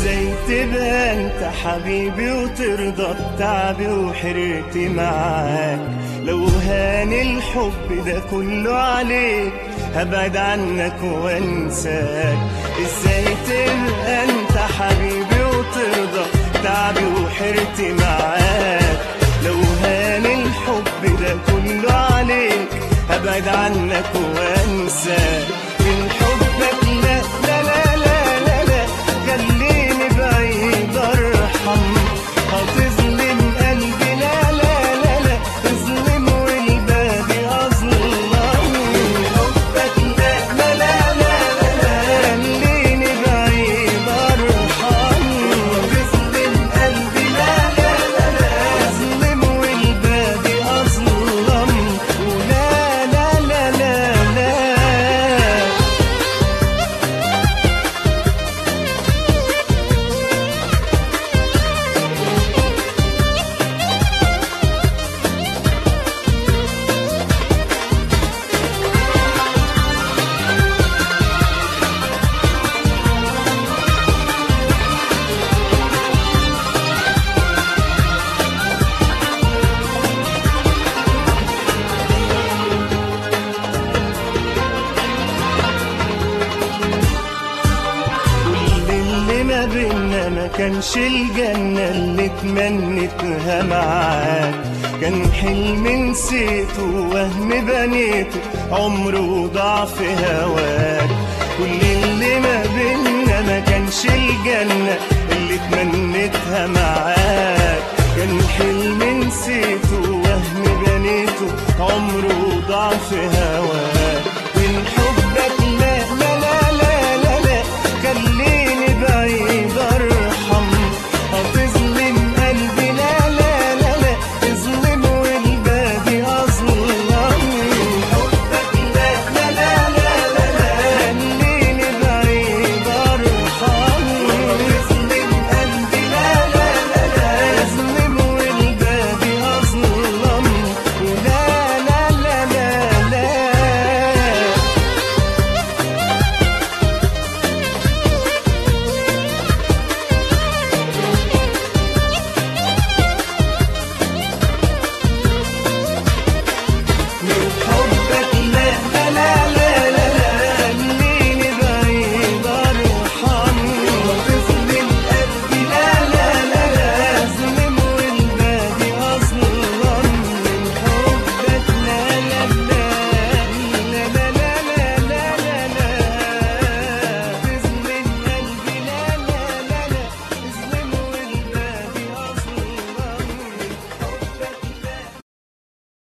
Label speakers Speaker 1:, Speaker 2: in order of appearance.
Speaker 1: ازاي تبقى انت حبيبي وترضى بتعبي وحرقتي معاك لو هان الحب ده كله عليك هبعد عنك وانساك ازاي تبقى انت حبيبي وترضى تعبي وحرتي معاك لو هان الحب ده كله عليك هبعد عنك وانساك من حبك لا لا لا لا لا, لا خليني بعيد ارحم هتظلم قلبي لا لا لا لا تظلم والباقي اظلم من حبك لا لا لا لا لا خليني بعيد ارحم تظلم قلبي لا لا لا لا تظلم والباقي اظلم ولا لا لا لا لا كل اللي ما بينا ما كانش الجنة اللي تمنيتها معاك كان حلم نسيته وهم بنيته عمره ضعف هواك كل اللي ما بينا ما كانش الجنة اللي تمنيتها معاك كان حلم نسيته وهم بنيته عمره ضعف